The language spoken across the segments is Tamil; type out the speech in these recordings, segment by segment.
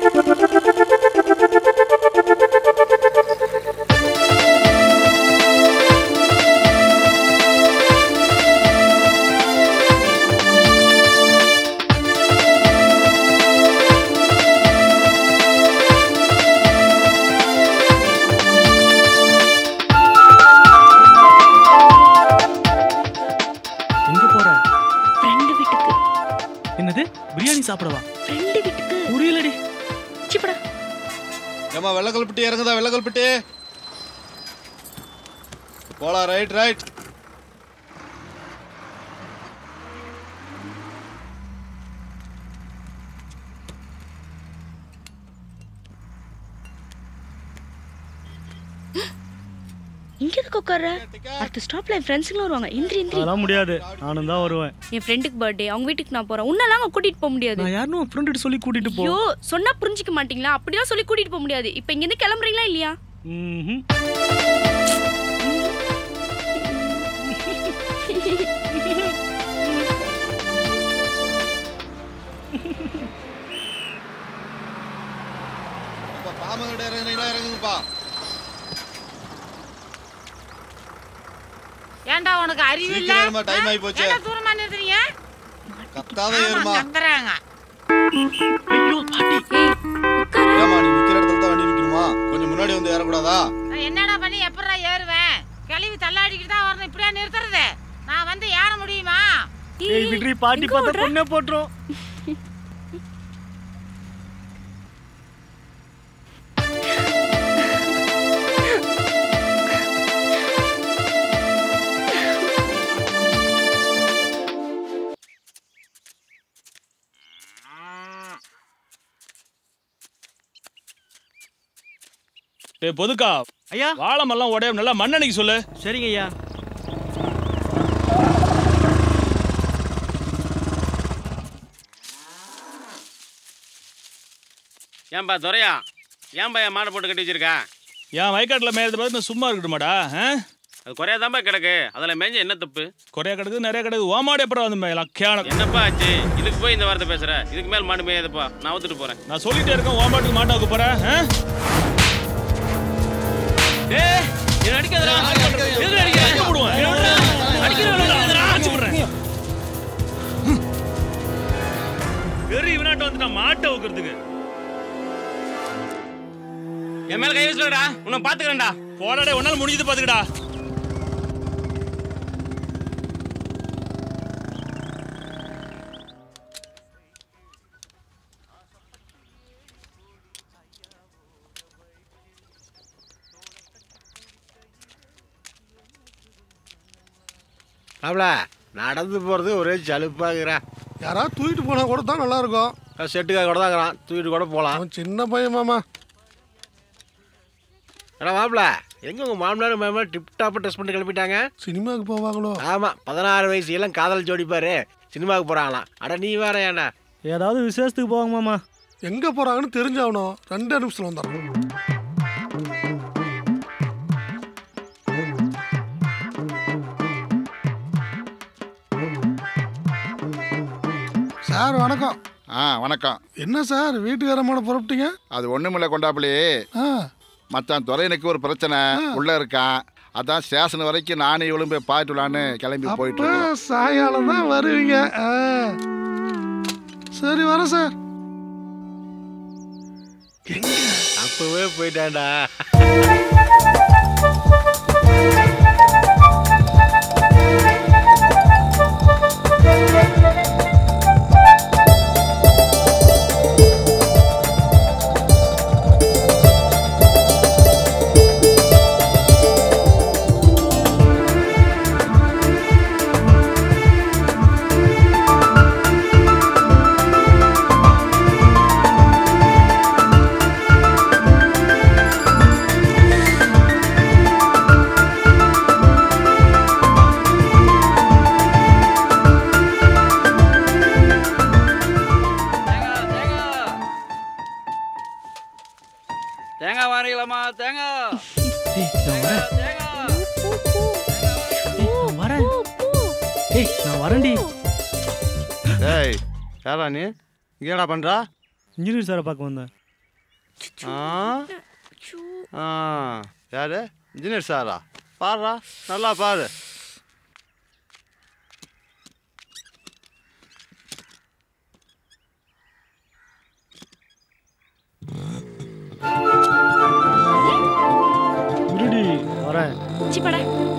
எங்க போற ஃப்ரெண்டு வீட்டுக்கு என்னது பிரியாணி சாப்பிடவா ஃப்ரெண்டு வீட்டுக்கு புரியலடி சிப்படா ஏமா வெள்ளக்கல்பட்டி இறங்குதா வெள்ளக்கல்பட்டி போலாம் ரைட் ரைட் இங்க எதுக்கு உட்கார்ற அடுத்த ஸ்டாப்ல என் ஃப்ரெண்ட்ஸுங்களும் வருவாங்க இந்திரி இந்திரி அதெல்லாம் முடியாது நானும் தான் வருவேன் என் ஃப்ரெண்டுக்கு பர்த்டே அவங்க வீட்டுக்கு நான் போறேன் உன்னெல்லாம் அங்க கூட்டிட்டு போக முடியாது நான் யாருன்னு ஃப்ரெண்டு சொல்லி கூட்டிட்டு போ ஐயோ சொன்னா புரிஞ்சுக்க மாட்டீங்களா அப்படிலாம் சொல்லி கூட்டிட்டு போக முடியாது இப்போ இங்க இருந்து கிளம்புறீங்களா இல்லையா ம்ஹும். பாமங்கிட்ட இறங்குனீங்களா இறங்குங்கப்பா ஏன்டா உனக்கு அறிவு இல்ல சீக்கிரம் ஏறும்மா, time ஆகி போச்சு. ஏன்டா தூரமா நிறுத்துறீங்க கத்தாத ஆமா, ஏறுமா நம்புறாங்க ஐயோ பாட்டி ஏய் உட்காரு ஏமா நீ நிக்கிற இடத்துல தான் வண்டி நிக்கணுமா கொஞ்சம் முன்னாடி வந்து ஏறக்கூடாதா நான் என்னடா பண்ணி எப்படா ஏறுவேன் கிளவி தள்ளாடிக்கிட்டு தான் வரணும் இப்படியா நிறுத்துறது நான் வந்து ஏற முடியுமா ஏய் விட்ரி பாட்டி எங்க பார்த்தா ஓடுற? பொண்ணே போட்டுரும் டேய் பொதுக்கா ஐயா வாழைமெல்லாம் உடைய நல்லா மண்ணெண்ணைக்கு சொல்லு சரிங்க ஐயா ஏன்பா துரையா ஏன்பா என் மாடை போட்டு கட்டி வச்சிருக்க என் வயக்காட்டில் மேயறது பார்த்து நான் சும்மா இருக்கட்டுமாடா ஆ? அது குறையாதான்பா கிடக்கு அதில் மேஞ்ச என்ன தப்பு குறைய கிடக்குது நிறைய கிடக்குது ஓமாடி அப்புறம் வந்து மேயலாம் கேன என்னப்பா ஆச்சு இதுக்கு போய் இந்த வார்த்தை பேசுற இதுக்கு மேல் மாடு மேயதுப்பா நான் ஊத்துட்டு போறேன் நான் சொல்லிட்டே இருக்கேன் ஓமாட்டுக்கு மாட்டாவுக்கு போறேன் ஆ? டேய், என்னை அடிக்காதடா. எதுக்கு அடிக்கிற? அடிக்க விடுவேன். அடிக்கிறவனை அடிச்சு விடுறேன். பெரிய வினாட்டம் வந்துட்டான் மாட்டை வைக்கிறதுக்கு என் மேல கை வச்சுலடா உன்னை பாத்துக்கிறேன்டா போடாடே உன்னால முடிஞ்சது பாத்துக்கடா மாப்ள நடந்து போகிறது ஒரே சலுப்பாகிறா யாராவது தூக்கிட்டு போனா கூட தான் நல்லா இருக்கும் செட்டுக்காக கூட தாங்கிறான் தூக்கிட்டு கூட போகலாம் அவன் சின்ன பையன் மாமா ஏடா மாப்ள எங்கே உங்கள் மாமனார் மாமனார் டிப் டாப்பாக ட்ரெஸ் பண்ணி கிளம்பிட்டாங்க சினிமாவுக்கு போவாங்களோ ஆமாம் பதினாறு வயசு எல்லாம் காதல் ஜோடிப்பாரு சினிமாவுக்கு போகிறாங்களாம் அட நீ வேற ஏன்டா ஏதாவது விசேஷத்துக்கு போவாங்க மாமா எங்க போறாங்கன்னு தெரிஞ்சாகணும் ரெண்டு நிமிஷத்துல வந்துடுறோம் சார் வணக்கம் ஆ வணக்கம் என்ன சார் வீட்டுக்காரமோட புறப்பட்டீங்க அது ஒண்ணுமில்ல கொண்டாப்புலி ஆ மச்சான் துறையனுக்கு ஒரு பிரச்சனை உள்ள இருக்கான் அதான் ஸ்டேஷன் வரைக்கும் நானே இவளும் போய் பார்த்துலான்னு கிளம்பி போயிட்டு அப்ப இருக்கோம் சாயங்காலம் தான் வருவீங்க ஆ. சரி வரேன் சார் அப்பவே போயிட்டான்டா தேங்காய் வாரிக்கலாமா தேங்காய் ஏய் நான் வரேன் தேங்காய் ஏய் நான் வரேன் ஏய் நான் வரேன்டி ஏய் யாரா நீ என்னடா பண்ணுறா இன்ஜினியர் சாரை பார்க்க வந்தேன் ஆ ஆ யாரு இன்ஜினியர் சாரா பாருடா நல்லா பாரு இருடி வரேன் சி பட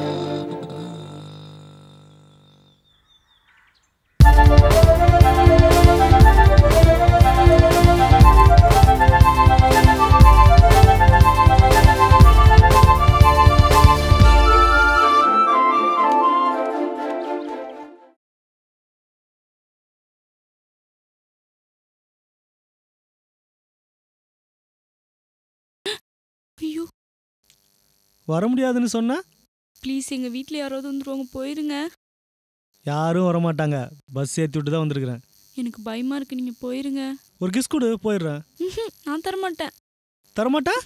ஐயோ வர முடியாதுன்னு சொன்னா ப்ளீஸ் எங்க வீட்ல யாராவது வந்துருவாங்க போயிருங்க யாரும் வர மாட்டாங்க பஸ் ஏற்றி விட்டு தான் வந்திருக்கிறேன் எனக்கு பயமா இருக்கு நீங்க போயிருங்க ஒரு கிஸ் கொடு போயிடுறேன் ம்ஹும், நான் தர மாட்டேன் தரமாட்டா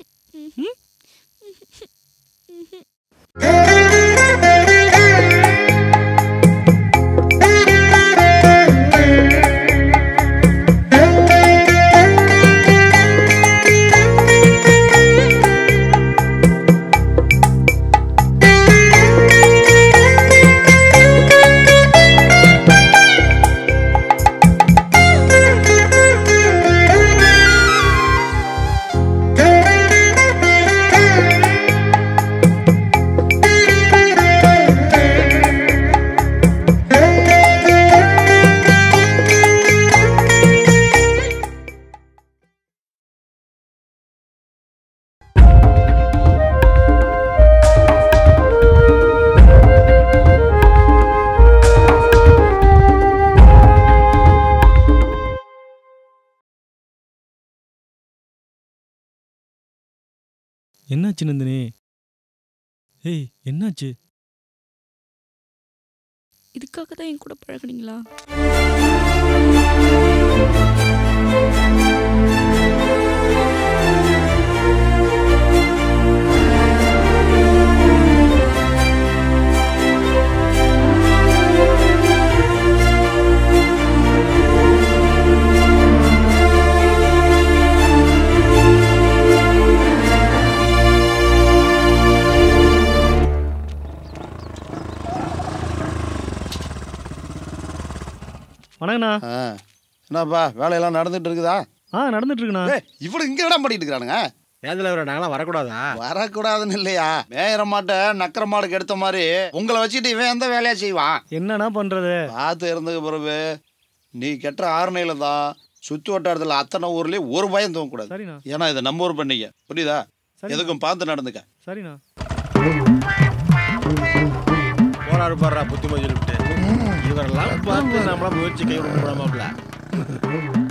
என்னாச்சு நந்தினி ஏய் என்னாச்சு இதுக்காக தான் என் கூட பழகுனீங்களா வணக்கண்ணா ஆ. என்னப்பா வேலையெல்லாம் நடந்துட்டு இருக்குதா ஆ நடந்துட்டு இருக்குண்ணா ஏய், இவனுக்கு இங்க இடம் பண்ணிட்டு இருக்கானுங்க ஏன் தலைவர் நாங்களாம் வரக்கூடாதா வரக்கூடாதுன்னு இல்லையா மேயிற மாட்டை நக்கர மாடுக்கு எடுத்த மாதிரி உங்களை வச்சுட்டு இவன் எந்த வேலையா செய்வான் என்னண்ணா பண்றது பார்த்து இருந்தது பிறகு நீ கெட்ட ஆறுனையில தான் சுத்து வட்டாரத்தில் அத்தனை ஊர்லயும் ஒரு பயம் தூங்கக்கூடாது சரிண்ணா ஏன்னா இது நம்ம ஊர் பண்ணிக்க புரியுதா சரி எதுக்கும் பார்த்து நடந்துக்க சரிண்ணா போராடு பாடுறா புத்திமதி சொல்லிவிட்டு இவரெல்லாம் பார்த்து நம்மளாம் முயற்சி கை விட முடியாமல